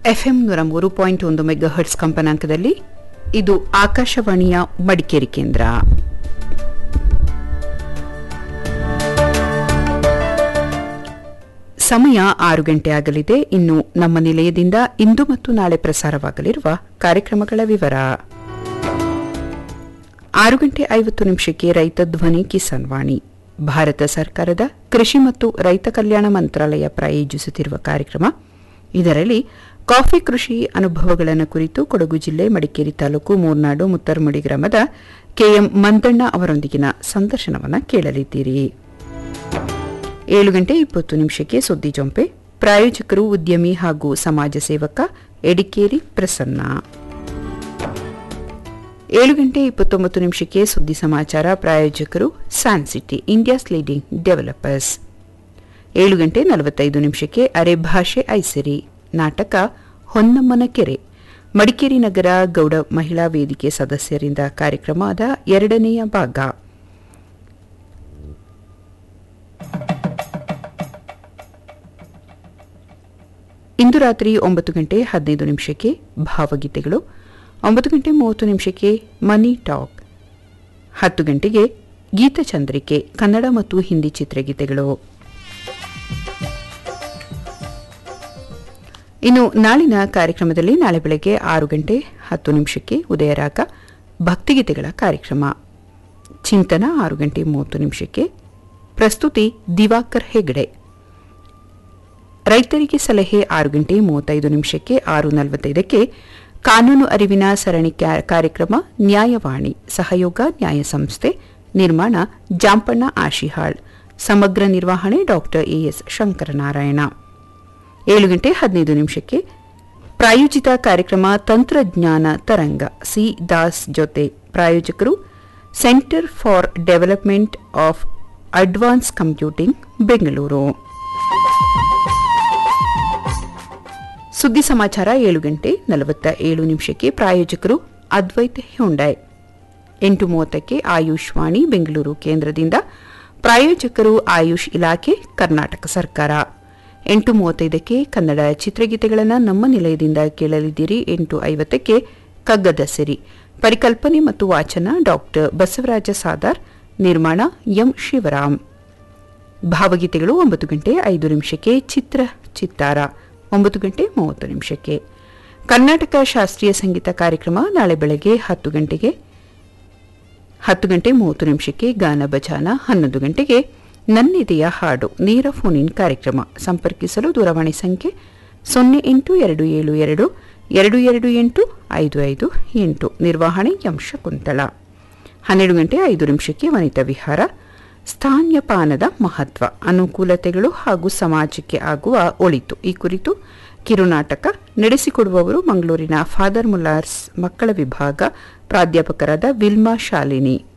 FM ನೂರ ಮೂರು point ಒಂದು ಮೆಗಾಹರ್ಟ್ಸ್ ಕಂಪನಾಂಕದಲ್ಲಿ ಇದು ಆಕಾಶವಾಣಿಯ ಮಡಿಕೇರಿ ಕೇಂದ್ರ ಸಮಯ ಆರು ಗಂಟೆ ಆಗಲಿದೆ ಇನ್ನು ನಮ್ಮ ನಿಲಯದಿಂದ ಇಂದು ಮತ್ತು ನಾಳೆ ಪ್ರಸಾರವಾಗಲಿರುವ ಕಾರ್ಯಕ್ರಮಗಳ ವಿವರ ಆರು ಗಂಟೆ ಐವತ್ತು ನಿಮಿಷಕ್ಕೆ ರೈತ ಧ್ವನಿ ಕಿಸಾನ್ ವಾಣಿ ಭಾರತ ಸರ್ಕಾರದ ಕೃಷಿ ಮತ್ತು ರೈತ ಕಲ್ಯಾಣ ಮಂತ್ರಾಲಯ ಪ್ರಾಯೋಜಿಸುತ್ತಿರುವ ಕಾರ್ಯಕ್ರಮ ಇದರಲ್ಲಿ ಕಾಫಿ ಕೃಷಿ ಅನುಭವಗಳನ್ನು ಕುರಿತು ಕೊಡಗು ಜಿಲ್ಲೆ ಮಡಿಕೇರಿ ತಾಲೂಕು ಮೂರ್ನಾಡು ಮುತ್ತರ್ಮುಡಿ ಗ್ರಾಮದ ಕೆಎಂ ಮಂದಣ್ಣ ಅವರೊಂದಿಗಿನ ಸಂದರ್ಶನವನ್ನು ಕೇಳಲಿದ್ದೀರಿ ಏಳು ಗಂಟೆ ಇಪ್ಪತ್ತು ನಿಮಿಷಕ್ಕೆ ಸುದ್ದಿ ಜೊಂಪೆ ಪ್ರಾಯೋಜಕರು ಉದ್ಯಮಿ ಹಾಗೂ ಸಮಾಜ ಸೇವಕ ಎಡಿಕೇರಿ ಪ್ರಸನ್ನ ಏಳು ಗಂಟೆ ಇಪ್ಪತ್ತೊಂಬತ್ತು ನಿಮಿಷಕ್ಕೆ ಸುದ್ದಿ ಸಮಾಚಾರ ಪ್ರಾಯೋಜಕರು ಸ್ಯಾನ್ಸಿಟಿ ಇಂಡಿಯಾಸ್ ಲೀಡಿಂಗ್ ಡೆವಲಪರ್ಸ್ ಏಳು ಗಂಟೆ ನಲವತ್ತೈದು ನಿಮಿಷಕ್ಕೆ ಅರೆ ಭಾಷೆ ಐಸಿರಿ ನಾಟಕ ಹೊನ್ನಮ್ಮನ ಕೆರೆ ಮಡಿಕೇರಿ ನಗರ ಗೌಡ ಮಹಿಳಾ ವೇದಿಕೆ ಸದಸ್ಯರಿಂದ ಕಾರ್ಯಕ್ರಮದ ಎರಡನೆಯ ಭಾಗ ಇಂದು ರಾತ್ರಿ ಒಂಬತ್ತು ಗಂಟೆ ಹದಿನೈದು ನಿಮಿಷಕ್ಕೆ ಭಾವಗೀತೆಗಳು ಒಂಬತ್ತು ಗಂಟೆ ಮೂವತ್ತು ನಿಮಿಷಕ್ಕೆ ಮನಿ ಟಾಕ್ ಹತ್ತು ಗಂಟೆಗೆ ಗೀತಚಂದ್ರಿಕೆ ಕನ್ನಡ ಮತ್ತು ಹಿಂದಿ ಚಿತ್ರಗೀತೆಗಳು ಇನ್ನು ನಾಳಿನ ಕಾರ್ಯಕ್ರಮದಲ್ಲಿ ನಾಳೆ ಬೆಳಗ್ಗೆ ಆರು ಗಂಟೆ ಹತ್ತು ನಿಮಿಷಕ್ಕೆ ಉದಯರಾಗ ಭಕ್ತಿಗೀತೆಗಳ ಕಾರ್ಯಕ್ರಮ ಚಿಂತನ ಆರು ಗಂಟೆ ಮೂವತ್ತು ನಿಮಿಷಕ್ಕೆ ಪ್ರಸ್ತುತಿ ದಿವಾಕರ್ ಹೆಗಡೆ ರೈತರಿಗೆ ಸಲಹೆ ಆರು ಗಂಟೆ ಮೂವತ್ತೈದು ನಿಮಿಷಕ್ಕೆ ಆರು ನಲವತ್ತೈದಕ್ಕೆ ಕಾನೂನು ಅರಿವಿನ ಸರಣಿ ಕಾರ್ಯಕ್ರಮ ನ್ಯಾಯವಾಣಿ ಸಹಯೋಗ ನ್ಯಾಯ ಸಂಸ್ಥೆ ನಿರ್ಮಾಣ ಜಾಂಪಣ್ಣ ಆಶಿಹಾಳ್ ಸಮಗ್ರ ನಿರ್ವಹಣೆ ಡಾಕ್ಟರ್ ಎಎಸ್ ಶಂಕರನಾರಾಯಣ ಏಳು ಗಂಟೆ ಹದಿನೈದು ನಿಮಿಷಕ್ಕೆ ಪ್ರಾಯೋಜಿತ ಕಾರ್ಯಕ್ರಮ ತಂತ್ರಜ್ಞಾನ ತರಂಗ ಸಿ ದಾಸ್ ಜೊತೆ ಪ್ರಾಯೋಜಕರು centre for development of advance computing Bengaluru ಸುದ್ದಿ ಸಮಾಚಾರ ಏಳು ಗಂಟೆ ನಲವತ್ತ ಏಳು ನಿಮಿಷಕ್ಕೆ ಪ್ರಾಯೋಜಕರು ಅದ್ವೈತ ಹ್ಯುಂಡೈ ಎಂಟು ಮೂವತ್ತಕ್ಕೆ ಆಯುಷ್ ವಾಣಿ ಬೆಂಗಳೂರು ಕೇಂದ್ರದಿಂದ ಪ್ರಾಯೋಜಕರು ಆಯುಷ್ ಇಲಾಖೆ ಕರ್ನಾಟಕ ಸರ್ಕಾರ ಎಂಟು ಮೂವತ್ತೈದಕ್ಕೆ ಕನ್ನಡ ಚಿತ್ರಗೀತೆಗಳನ್ನು ನಮ್ಮ ನಿಲಯದಿಂದ ಕೇಳಲಿದ್ದೀರಿ ಎಂಟು ಐವತ್ತಕ್ಕೆ ಕಗ್ಗದ ಸಿರಿ ಪರಿಕಲ್ಪನೆ ಮತ್ತು ವಾಚನ ಡಾಕ್ಟರ್ ಬಸವರಾಜ ಸಾದಾರ್ ನಿರ್ಮಾಣ ಎಂ ಶಿವರಾಮ್ ಭಾವಗೀತೆಗಳು ಒಂಬತ್ತು ಗಂಟೆ ಐದು ನಿಮಿಷಕ್ಕೆ ಚಿತ್ರ ಚಿತ್ತಾರ ಒಂಬತ್ತು ಗಂಟೆ ಮೂವತ್ತು ನಿಮಿಷಕ್ಕೆ ಕರ್ನಾಟಕ ಶಾಸ್ತ್ರೀಯ ಸಂಗೀತ ಕಾರ್ಯಕ್ರಮ ನಾಳೆ ಬೆಳಗ್ಗೆ ಹತ್ತು ಗಂಟೆಗೆ ಹತ್ತು ಗಂಟೆ ಮೂವತ್ತು ನಿಮಿಷಕ್ಕೆ ಗಾನ ಭಜಾನ ಹನ್ನೊಂದು ಗಂಟೆಗೆ ನನ್ನಿದೆಯ ಹಾಡು ನೇರ ಫೋನ್ ಇನ್ ಕಾರ್ಯಕ್ರಮ ಸಂಪರ್ಕಿಸಲು ದೂರವಾಣಿ ಸಂಖ್ಯೆ ಸೊನ್ನೆ ಎಂಟು ಎರಡು ಏಳು ಎರಡು ಎರಡು ಎರಡು ಎಂಟು ಐದು ಐದು ಎಂಟು ನಿರ್ವಹಣೆ ಎಂ ಶಕುಂತಳ ಹನ್ನೆರಡು ಗಂಟೆ ಐದು ನಿಮಿಷಕ್ಕೆ ವನಿತಾ ವಿಹಾರ ಸ್ಥಾನ್ಯಪಾನದ ಮಹತ್ವ ಅನುಕೂಲತೆಗಳು ಹಾಗೂ ಸಮಾಜಕ್ಕೆ ಆಗುವ ಒಳಿತು ಈ ಕುರಿತು ಕಿರುನಾಟಕ ನಡೆಸಿಕೊಡುವವರು ಮಂಗಳೂರಿನ ಫಾದರ್ ಮುಲಾರ್ಸ್ ಮಕ್ಕಳ ವಿಭಾಗ ಪ್ರಾಧ್ಯಾಪಕರಾದ ವಿಲ್ಮಾ ಶಾಲಿನಿ